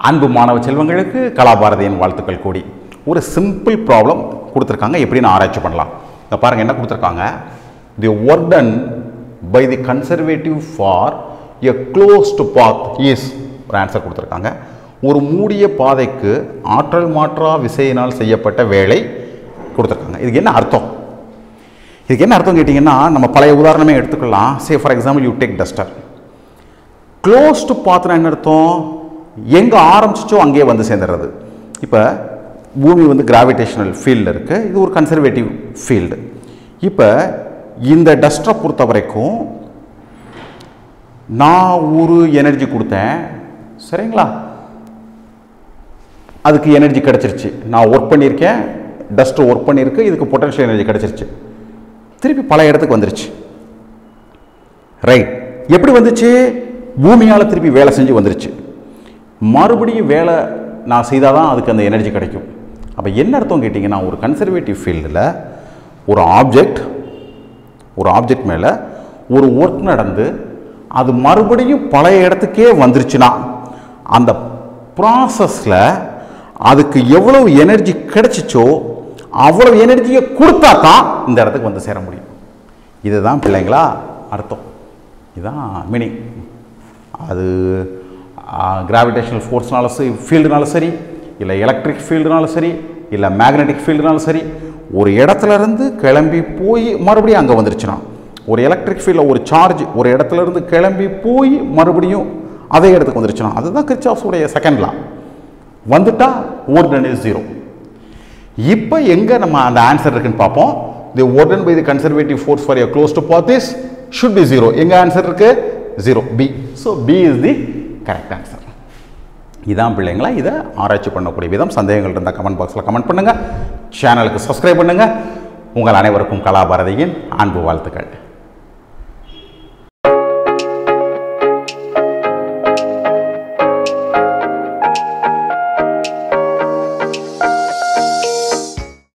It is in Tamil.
அன்பு மாணவ செல்வங்களுக்கு கலாபாரதியின் வாழ்த்துக்கள் கூடி ஒரு சிம்பிள் ப்ராப்ளம் கொடுத்துருக்காங்க எப்படின்னு ஆராய்ச்சி பண்ணலாம் இங்க பாருங்க என்ன கொடுத்துருக்காங்க the work done by the conservative for a closed path is ஒரு ஆன்சர் கொடுத்துருக்காங்க ஒரு மூடிய பாதைக்கு ஆற்றல் மாற்றா விசையினால் செய்யப்பட்ட வேலை கொடுத்துருக்காங்க இதுக்கு என்ன அர்த்தம் இதுக்கு என்ன அர்த்தம் கேட்டிங்கன்னா நம்ம பழைய உதாரணமே எடுத்துக்கலாம் say for example you take duster closed பாத்திரம் என்ன அர்த்தம் எங்கே ஆரம்பிச்சிச்சோ அங்கேயே வந்து சேர்ந்துடுறது இப்போ பூமி வந்து கிராவிடேஷனல் ஃபீல்டில் இருக்குது இது ஒரு கன்சர்வேட்டிவ் ஃபீல்டு இப்போ இந்த டஸ்ட்டை பொறுத்த வரைக்கும் நான் ஒரு எனர்ஜி கொடுத்தேன் சரிங்களா அதுக்கு எனர்ஜி கிடச்சிருச்சு நான் ஒர்க் பண்ணியிருக்கேன் டஸ்ட்டு ஒர்க் பண்ணியிருக்கு இதுக்கு பொட்டன்ஷியல் எனர்ஜி கிடச்சிருச்சு திருப்பி பல இடத்துக்கு வந்துருச்சு ரைட் எப்படி வந்துச்சு பூமியால் திருப்பி வேலை செஞ்சு வந்துருச்சு மறுபடியும் வேலை நான் செய்தால் தான் அதுக்கு அந்த எனர்ஜி கிடைக்கும் அப்போ என்ன அர்த்தம் கேட்டிங்கன்னா ஒரு கன்சர்வேட்டிவ் ஃபீல்டில் ஒரு ஆப்ஜெக்ட் ஒரு ஆப்ஜெக்ட் மேலே ஒரு ஒர்க் நடந்து அது மறுபடியும் பழைய இடத்துக்கே வந்துருச்சுன்னா அந்த ப்ராசஸில் அதுக்கு எவ்வளவு எனர்ஜி கிடைச்சிச்சோ அவ்வளவு எனர்ஜியை கொடுத்தா தான் இந்த இடத்துக்கு வந்து சேர முடியும் இதுதான் பிள்ளைங்களா அர்த்தம் இதுதான் மீனிங் அது கிராவிடேஷனல் ஃபோர்ஸ்னால சரி ஃபீல்டுனாலும் சரி இல்லை எலக்ட்ரிக் ஃபீல்டுனாலும் சரி இல்லை மேக்னெட்டிக் ஃபீல்டுனாலும் சரி ஒரு இடத்துல இருந்து கிளம்பி போய் மறுபடியும் அங்கே வந்துருச்சுன்னா ஒரு எலக்ட்ரிக் ஃபீல்டில் ஒரு சார்ஜ் ஒரு இடத்துல இருந்து கிளம்பி போய் மறுபடியும் அதே இடத்துக்கு வந்துருச்சுன்னா அதுதான் கிரிச்சாஃப்ஸுடைய செகண்ட் லா வந்துட்டா ஓர்டன் இஸ் ஜீரோ இப்போ எங்கே நம்ம அந்த ஆன்சர் இருக்குன்னு பார்ப்போம் the work done by the conservative force for a closed path is should be zero எங்கே ஆன்சர் இருக்கு zero B so B is the correct answer இதான் பிள்ளைங்களா இதை ஆராய்ச்சி பண்ணக்கூடிய விதம் சந்தேகங்கள் இருந்தால் கமெண்ட் பாக்ஸில் கமெண்ட் பண்ணுங்கள் சேனலுக்கு சப்ஸ்கிரைப் பண்ணுங்கள் உங்கள் அனைவருக்கும் கலாபாரதியின் அன்பு வாழ்த்துக்கள்